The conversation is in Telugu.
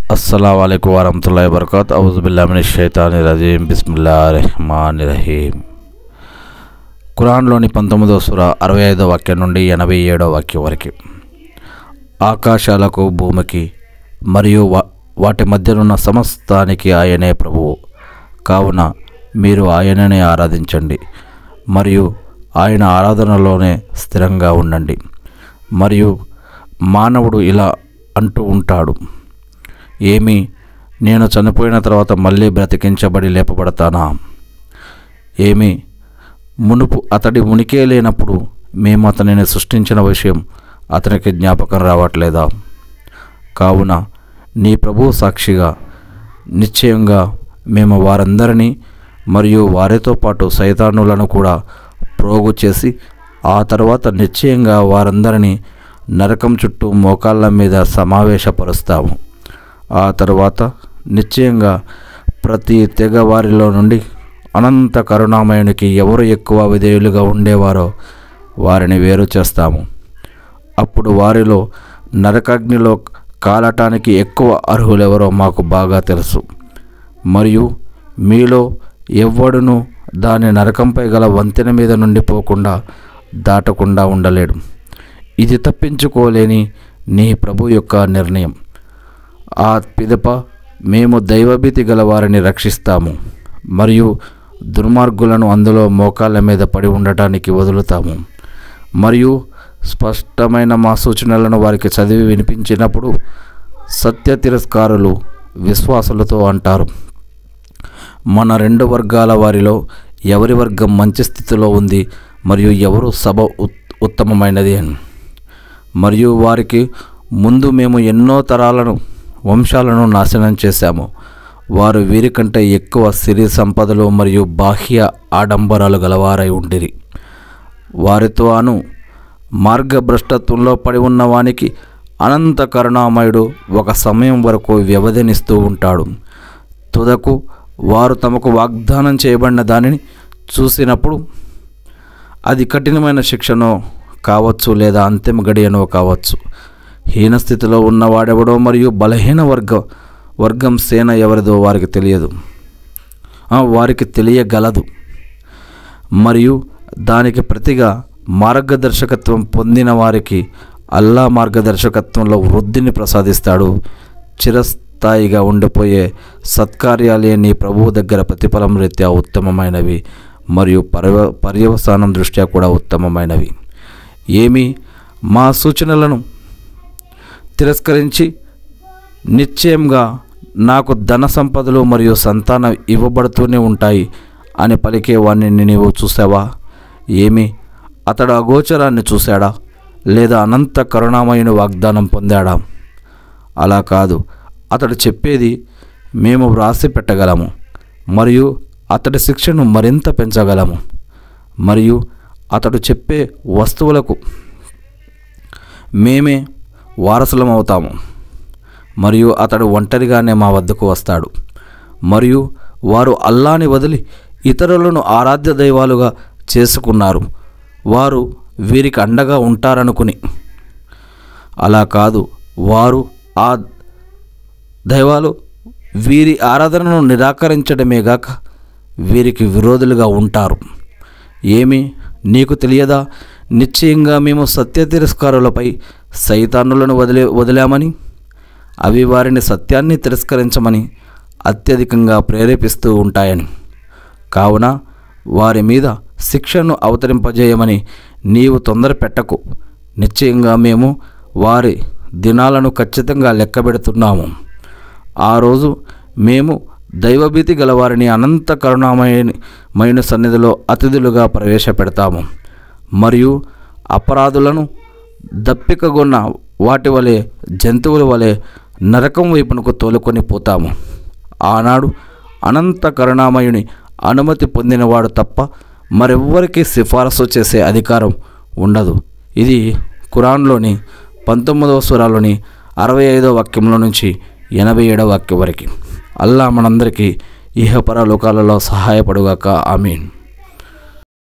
అస్సలం అయికు వరహతుల్లా వబర్కాత్ అవుజుబిల్లామిని షైతాని రజీం బిస్మిల్లా రెహమాన్ రహీం ఖురాన్లోని పంతొమ్మిదో సుర అరవై ఐదో వాక్యం నుండి ఎనభై ఏడో వాక్యం వరకు ఆకాశాలకు భూమికి మరియు వా వాటి మధ్యనున్న సమస్తానికి ఆయనే ప్రభువు కావున మీరు ఆయననే ఆరాధించండి మరియు ఆయన ఆరాధనలోనే స్థిరంగా ఉండండి మరియు మానవుడు ఇలా అంటూ ఉంటాడు ఏమి నేను చనిపోయిన తర్వాత మళ్ళీ బ్రతికించబడి లేపబడతానా ఏమి మునుపు అతడి ఉనికే లేనప్పుడు మేము అతనిని సృష్టించిన విషయం అతనికి జ్ఞాపకం రావట్లేదా కావున నీ ప్రభు సాక్షిగా నిశ్చయంగా మేము వారందరినీ మరియు వారితో పాటు సైతానులను కూడా ప్రోగు చేసి ఆ తర్వాత నిశ్చయంగా వారందరినీ నరకం చుట్టూ మోకాళ్ళ మీద సమావేశపరుస్తాము ఆ తరువాత నిశ్చయంగా ప్రతి తెగ వారిలో నుండి అనంత కరుణామయునికి ఎవరు ఎక్కువ విధేయులుగా ఉండేవారో వారిని వేరు చేస్తాము అప్పుడు వారిలో నరకాగ్నిలో కాలటానికి ఎక్కువ అర్హులెవరో మాకు బాగా తెలుసు మరియు మీలో ఎవ్వడును దాని నరకంపై గల వంతెన మీద నుండి పోకుండా దాటకుండా ఉండలేడు ఇది తప్పించుకోలేని నీ ప్రభు యొక్క నిర్ణయం ఆ పిదప మేము దైవభీతి గల వారిని రక్షిస్తాము మరియు దుర్మార్గులను అందులో మోకాళ్ళ మీద పడి ఉండటానికి వదులుతాము మరియు స్పష్టమైన మా సూచనలను వారికి చదివి వినిపించినప్పుడు సత్య తిరస్కారులు విశ్వాసులతో అంటారు మన రెండు వర్గాల వారిలో ఎవరి వర్గం మంచి స్థితిలో ఉంది మరియు ఎవరు సభ ఉత్ ఉత్తమమైనది అని మరియు వారికి ముందు మేము ఎన్నో తరాలను వంశాలను నాశనం చేశాము వారు వీరికంటే ఎక్కువ సిరి సంపదలు మరియు బాహ్య ఆడంబరాలు గలవారై ఉండిరి వారితో అను మార్గభ్రష్టత్వంలో పడి ఉన్న వానికి అనంత కరుణామయుడు ఒక సమయం వరకు వ్యవధినిస్తూ ఉంటాడు తుదకు వారు తమకు వాగ్దానం చేయబడిన దానిని చూసినప్పుడు అది కఠినమైన శిక్షనో కావచ్చు లేదా అంతిమ గడియనో కావచ్చు హీనస్థితిలో ఉన్నవాడెవడో మరియు బలహీన వర్గ వర్గం సేన ఎవరిదో వారికి తెలియదు వారికి తెలియగలదు మరియు దానికి ప్రతిగా మార్గదర్శకత్వం పొందిన వారికి అల్లా మార్గదర్శకత్వంలో వృద్ధిని ప్రసాదిస్తాడు చిరస్థాయిగా ఉండిపోయే సత్కార్యాలే నీ ప్రభువు దగ్గర ప్రతిఫలం రీత్యా ఉత్తమమైనవి మరియు పర్య పర్యవసానం దృష్ట్యా కూడా ఉత్తమమైనవి ఏమి మా సూచనలను తిరస్కరించి నిశ్చయంగా నాకు ధన సంపదలు మరియు సంతానం ఇవ్వబడుతూనే ఉంటాయి అని పలికే వాణ్ణి నీవు చూసావా ఏమి అతడు అగోచరాన్ని చూశాడా లేదా అనంత కరుణామయుని వాగ్దానం పొందాడా అలా కాదు అతడు చెప్పేది మేము వ్రాసి పెట్టగలము మరియు అతడి శిక్షను మరింత పెంచగలము మరియు అతడు చెప్పే వస్తువులకు మేమే వారసులం అవుతాము మరియు అతడు ఒంటరిగానే మా వద్దకు వస్తాడు మరియు వారు అల్లాని వదిలి ఇతరులను ఆరాధ్య దైవాలుగా చేసుకున్నారు వారు వీరికి అండగా ఉంటారనుకుని అలా కాదు వారు ఆ దైవాలు వీరి ఆరాధనను నిరాకరించడమే గాక వీరికి విరోధులుగా ఉంటారు ఏమి నీకు తెలియదా నిశ్చయంగా మేము సత్య తిరస్కారులపై సైతానులను వదిలే వదిలామని అవి వారిని సత్యాన్ని తిరస్కరించమని అత్యధికంగా ప్రేరేపిస్తూ ఉంటాయని కావున వారి మీద శిక్షను అవతరింపజేయమని నీవు తొందర పెట్టకు నిశ్చయంగా మేము వారి దినాలను ఖచ్చితంగా లెక్కబెడుతున్నాము ఆ రోజు మేము దైవభీతి గలవారిని అనంత కరుణామయమైన సన్నిధిలో అతిథులుగా ప్రవేశపెడతాము మరియు అపరాధులను దప్పికగొన్న వాటి వలె జంతువుల వలె నరకం వైపునకు తోలుకొని పోతాము ఆనాడు అనంత కరుణామయుని అనుమతి పొందినవాడు తప్ప మరెవ్వరికీ సిఫారసు చేసే అధికారం ఉండదు ఇది ఖురాన్లోని పంతొమ్మిదవ స్వరాలోని అరవై ఐదవ వాక్యంలో నుంచి ఎనభై ఏడవ వాక్యం వరకు అల్లా మనందరికీ ఇహపర లోకాలలో సహాయపడుగాక ఆమీన్